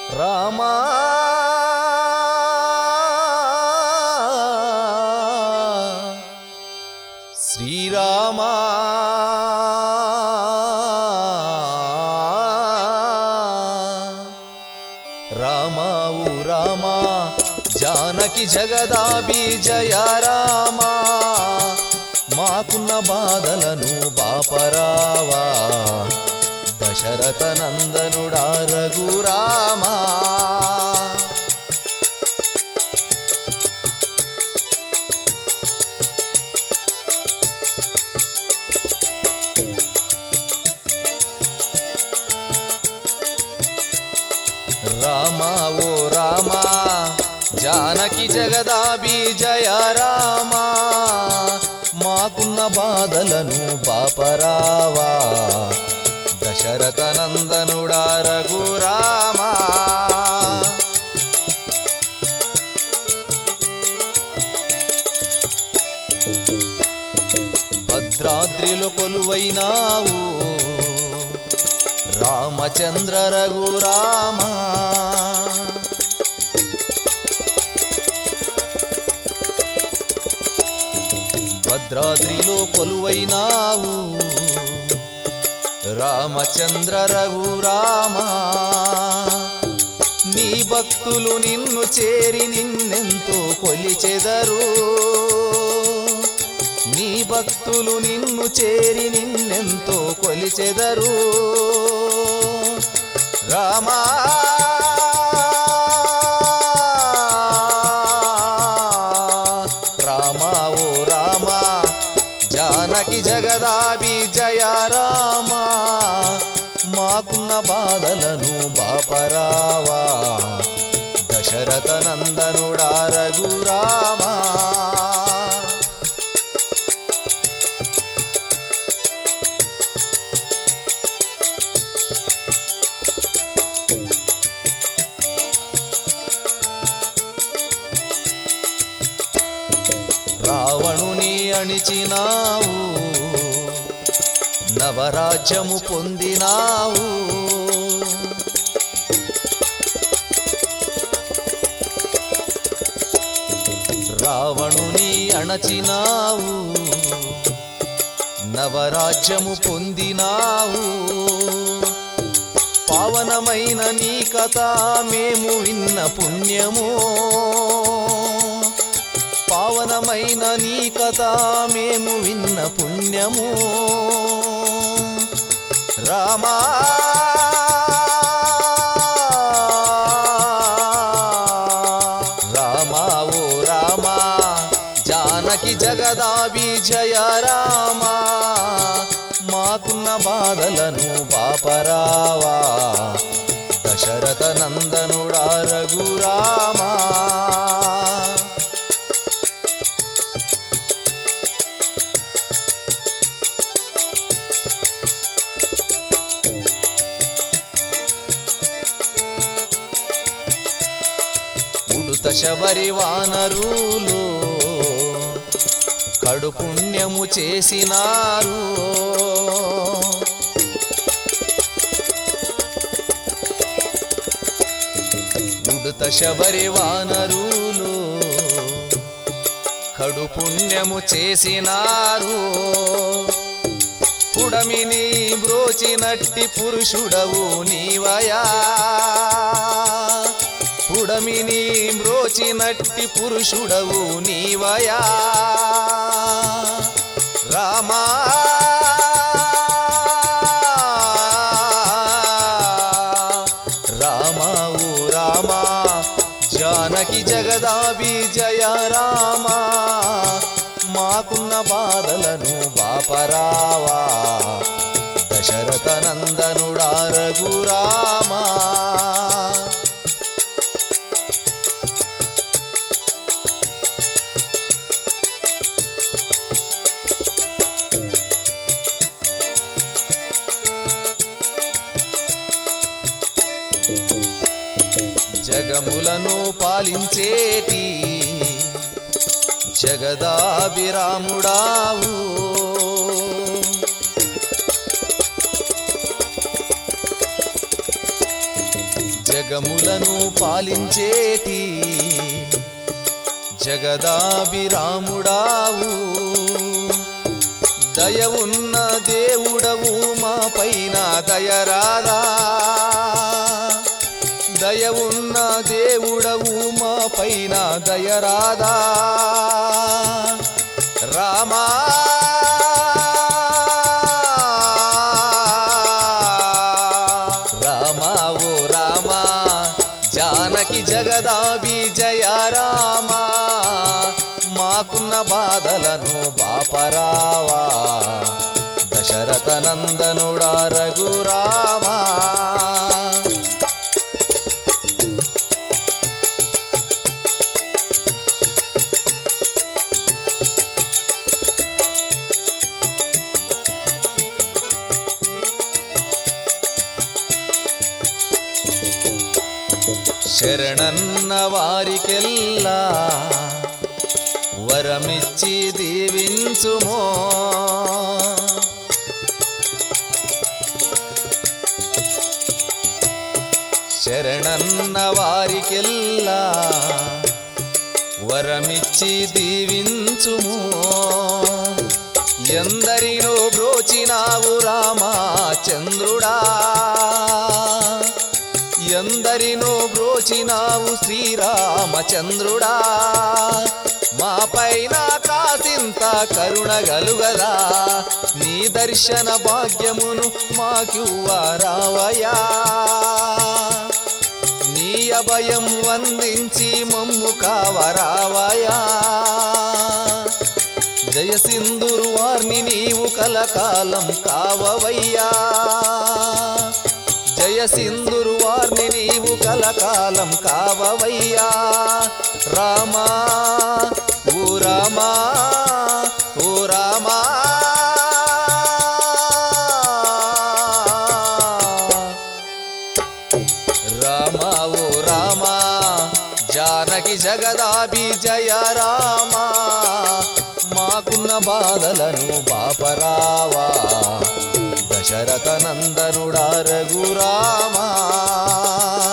రామా శ్రీరామా రామావు రామా జానకి జగదాభి జయ రామా మాకున్న బాధలను బాపరావా దశరథ నందనుడా రఘురామా రామా ఓ రామా జానకి జగదాభి జయ రామా మాకున్న బాధలను బాపరావా దశరథ నందనుడా రఘురామా భద్రాద్రిలో కొలువైనావు రామచంద్ర రఘురామా భద్రాద్రిలో కొలువైనావు రామచంద్ర రఘురామా నీ భక్తులు నిన్ను చేరి నిన్నెంతో కొలిచెదరు నీ భక్తులు నిన్ను చేరి నిన్నెంతో కొలిచెదరు రామా రామా ఓ రామా జానకి జగదాభి జయ రామా మాకున్న బాధలను బాపరావా దశరథ నందనుడా రఘురామా రావణుని అణిచినావు నవరాజ్యము పొందినావు రావణుని అణచినావు నవరాజ్యము పొందినావు పావనమైన నీ కథ మేము విన్న పుణ్యము పావనమైన నీ కథ మేము విన్న పుణ్యము రామా రామా ఓ రామా జానకి జగదాభి జయ రామా మాకున్న బాధలను బాపరావా దశరథ నందనుడా రఘురామా ఉడుత శబరి వానరులు కడు పుణ్యము చేసినారు ఉడుత శబరి వానరులు కడు పుణ్యము చేసినారు పుడమిని బ్రోచినట్టి పురుషుడవు నీవయా పుడమిని బ్రోచినట్టి పురుషుడవు నీవయా రామా రామా ఓ రామా జానకి జగదాభి జయ రామా మాకున్న బాధలను బాపరావా దశరథ నందనుడా రఘురామా జగములను పాలించేటి జగదాభిరాముడావు జగములను పాలించేటి జగదాభిరాముడావు దయ ఉన్న దేవుడవు మా పైన దయరాదా దయ ఉన్న దేవుడవు మా పైన దయరాదా రామా రామా ఓ రామా జానకి జగదాభి జయ రామా మాకున్న బాధలను బాపరావా దశరథ నందనుడా రఘురామా శరణన్న వారికెల్లా వరమిచ్చి దీవించుమో శరణన్న వారికెల్లా వరమిచ్చి దీవించుము ఎందరినో బ్రోచినావు రామా చంద్రుడా ఎందరినో బ్రోచినావు శ్రీరామచంద్రుడా మా పైన కాసింత కరుణ గలుగదా నీ దర్శన భాగ్యమును మాకివ్వరావయా నీ అభయం వందించి మమ్ము కావరావయా జయ సింధురు వారిని నీవు కలకాలం కావవయ్యా జయ సింధురు వారిని నీవు కలకాలం కావవయ్యా రామా ఓ రామా ఓ రామా రామా ఓ రామా జానకి జగదాభి జయ రామా మాకున్న బాధలను బాపరావా దశరథ నందనుడా రఘురామా